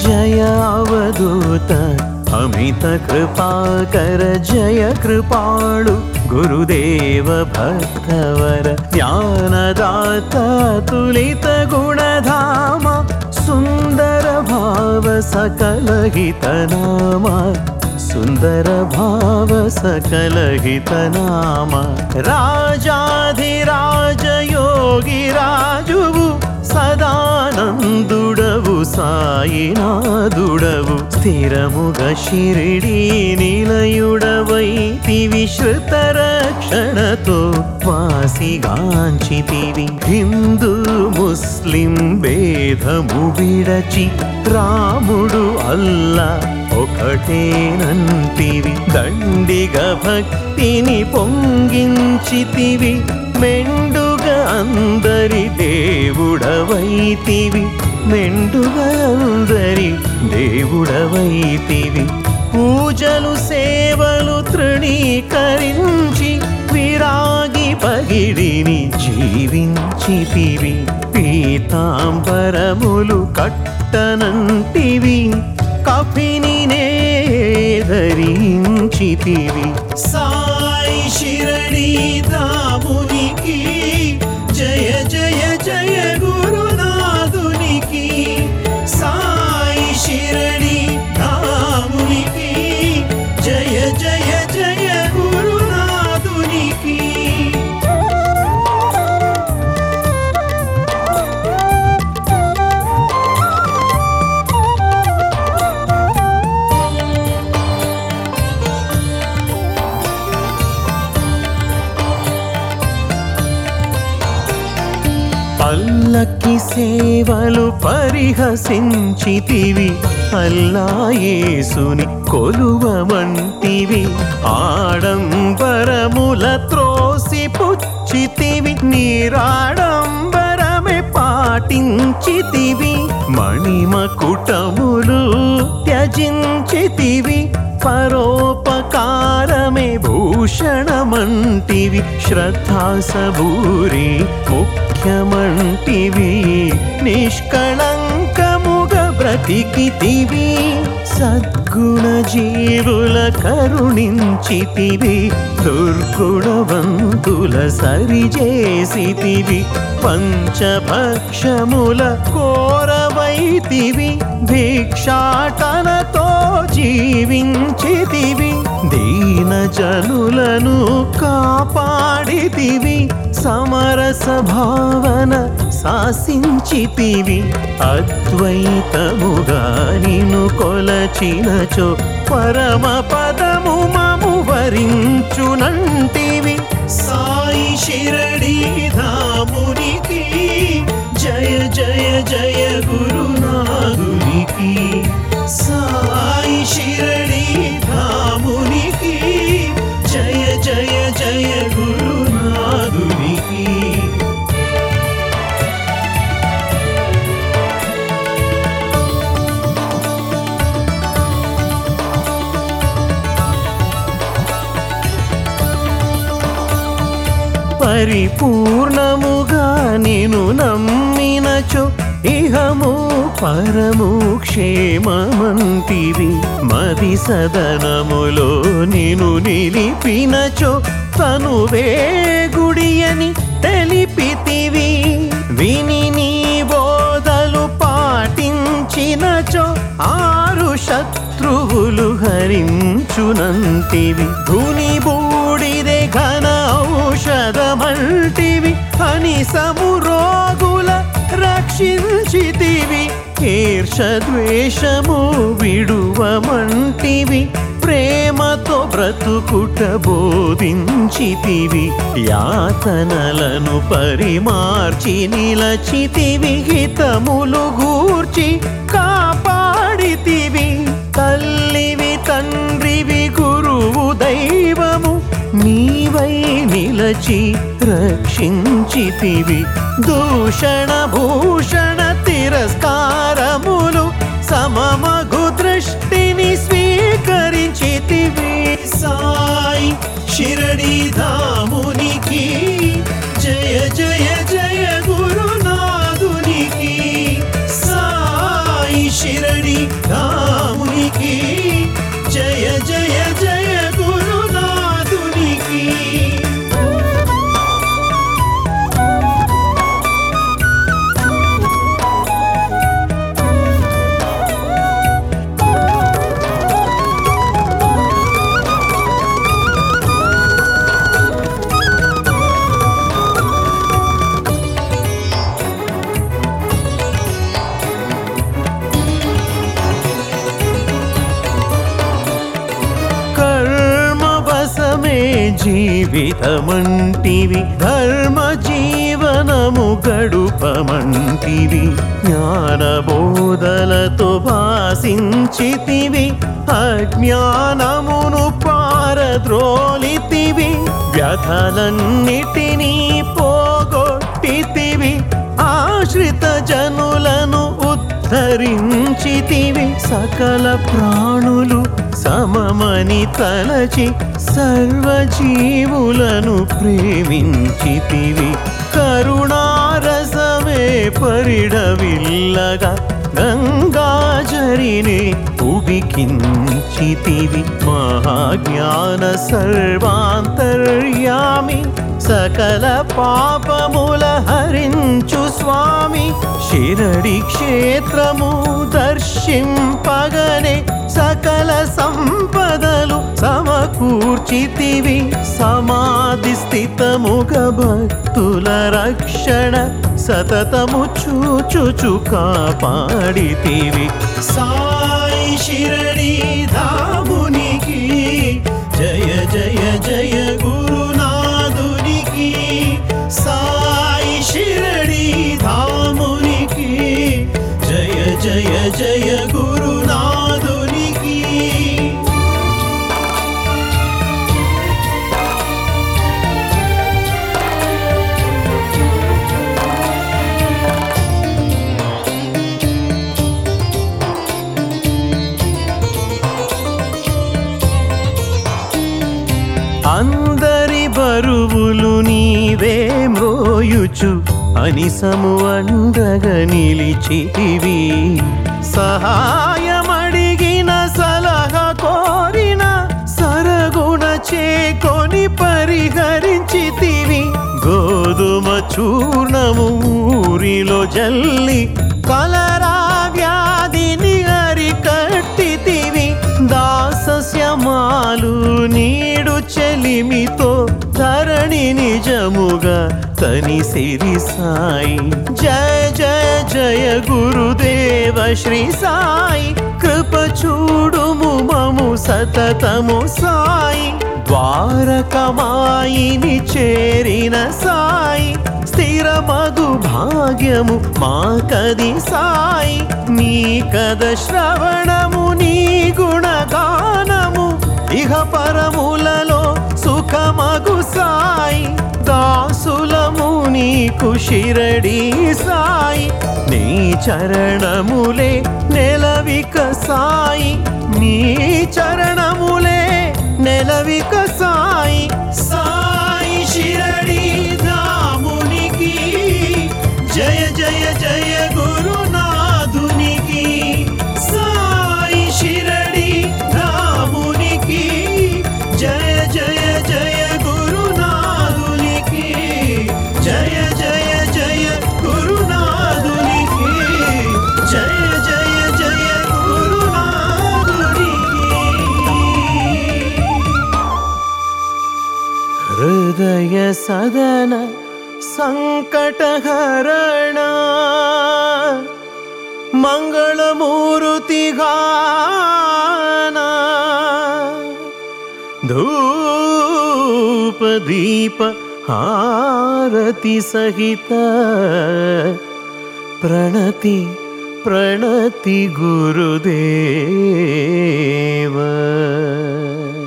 జయ అవధూత అమిత కృపాకర జయ కృపాళు గురుదేవ భక్తవర జ్ఞానదాత తులిత గుణధామ సుందర భావ సకల హిత నామ సుందర భావ సకల హిత నామ రాజాధిరాజ యోగి రాజువు సదానందుడవు సాయినాథుడవు స్థిరముగ షిరిడి నిలయుడవైతివి శృత రక్షణతో వాసిగాంచితివి హిందూ ముస్లిం భేదము విడచి రాముడు అల్లా ఒకటేనంటివి దండిగ భక్తిని పొంగించితివి మెండుగా అందరి దేవుడవైతివి మెండుగా అందరి దేవుడవైతివి పూజలు సేవలు తృణీకరించి విరాగి పగిడిని జీవించితివి పీతాంబరములు కట్టనంటివి కఫిని ధరించితివి సాయి శిరణి దామునికి జయ జయ జయ గురునాథునికి సాయి శిరణి దామునికి జయ జయ జయ గురునాథునికి పల్లకి సేవలు పరిహసించితివి అల్లాయేసుని కొలువమంటివి ఆడంబరముల త్రోసి పుచ్చితివి నీరాడంబరమే పాటించితివి మణిమకుటములు త్యజించితివి పరోపకారమే భూషణమంటివి శ్రద్ధాసభూరి ముఖ్యమంటివి నిష్కళంకముగ బ్రతికితివి సద్గుణ జీవుల కరుణించితివి దుర్గుణవంతుల సరిచేసితివి పంచభక్షముల కోరవైతివి భిక్షాటనతో జీవించితివి దీన జనులను కాపాడితివి సమరస భావన శాసించితివి అద్వైతముగా నిన్ను కొలచినచో పరమ పదము మము వరించునంటివి సాయి శిరడి ధామునికి జయ జయ జయ గురునాథునికి సాయి శిరడి ధామునికి జయ జయ జయ గురునాథునికి పరిపూర్ణముగా నేను నమ్మినచో ఇహము పరము క్షేమమంటివి మది సదనములో నేను నిలిపినచో తనువే గుడి అని తెలిపితివి విని నీ బోధలు పాటించినచో ఆరు శత్రువులు హరించునంటివి ధుని బూడిదే ఘన ఔషధమంటివి అని సమురోగుల రక్షించితివి ఈర్షద్వేషము విడువమంటివి ప్రేమతో బ్రతుకుట బోధించితివి యాతనలను పరిమార్చి నిలచితివి హితములు గూర్చి కాపాడితివి తల్లివి తండ్రివి గురువు దైవము నీవై నిలచి రక్షించితివి దూషణ భూషణ తిరస్కారములు సమమగు దృష్టిని స్వీకరించితివి సాయి షిరడి ధామునికి జయ జయ జయ గురునాథునికి సాయి షిరడి జయ జయ జయ గురునాథునికి కర్మవశమే జీవితమంటివి ధర్మ జీవనము గడుపమంటివి జ్ఞానబోధలతో భాసించితివి అజ్ఞానమును పారద్రోలితివి వ్యథలన్నిటినీ పోగొట్టితివి ఆశ్రిత జనులను ఉద్ధరించితివి సకల ప్రాణులు సమమని తలచి సర్వజీవులను ప్రేమించితివి కరుణారసమే పరిడవిల్లగా గంగాజరిని ఉడికించితివి మహాజ్ఞాన సర్వాంతర్యామి సకల పాపముల హరించు స్వామి శిరడి క్షేత్రము దర్శింపగనే సకల సంపదలు సమకూర్చితివి సమాధి స్థితముగ భక్తుల రక్షణ సతతము చూచుచు కాపాడితివి సాయి శిరడి ధామునికి జయ జయ జయ గురునాథునికి సాయి శిరడి ధామునికి జయ జయ జయ గురునాథునికి అందరి బరువులు నీవే మ్రోయుచు అనిసము అండగా నిలిచితివి సహాయమడిగిన సలహా కోరిన సరగుణ చేకొని పరిహరించితివి గోధుమ చూర్ణము ఊరిలో జల్లి కలరా వ్యాధిని అరికట్టితివి దాసస్యమాలు నీడు చెలిమితో ధరణి నిజముగా తని సిరి సాయి జయ జయ జయ గురుదేవ శ్రీ సాయి కృప చూడుము మము సతతము సాయి ద్వారకమాయిని చేరిన సాయి స్థిరమగు భాగ్యము మా కది సాయి నీ కద శ్రవణము నీ గుణగానము ఇహ పరములలో సుఖమగు సాయి దాసులము నీకు శిరడి సాయి నీ చరణములే నెలవిక సాయి నీ చరణములే నెలవిక సాయి సాయి శిరడి ధామునికి జయ జయ జయ గురునాథునికి సాయి శిరడి ధామునికి జయ జయ జయ గురునాథునికి జయ జయ జయ గురునాథునికి జయ జయ జయ గురునాథునికి హృదయ సదన సంకటహరణ మంగళమూర్తి గాన ధూప దీప హారతి సహిత ప్రణతి ప్రణతి గురుదేవ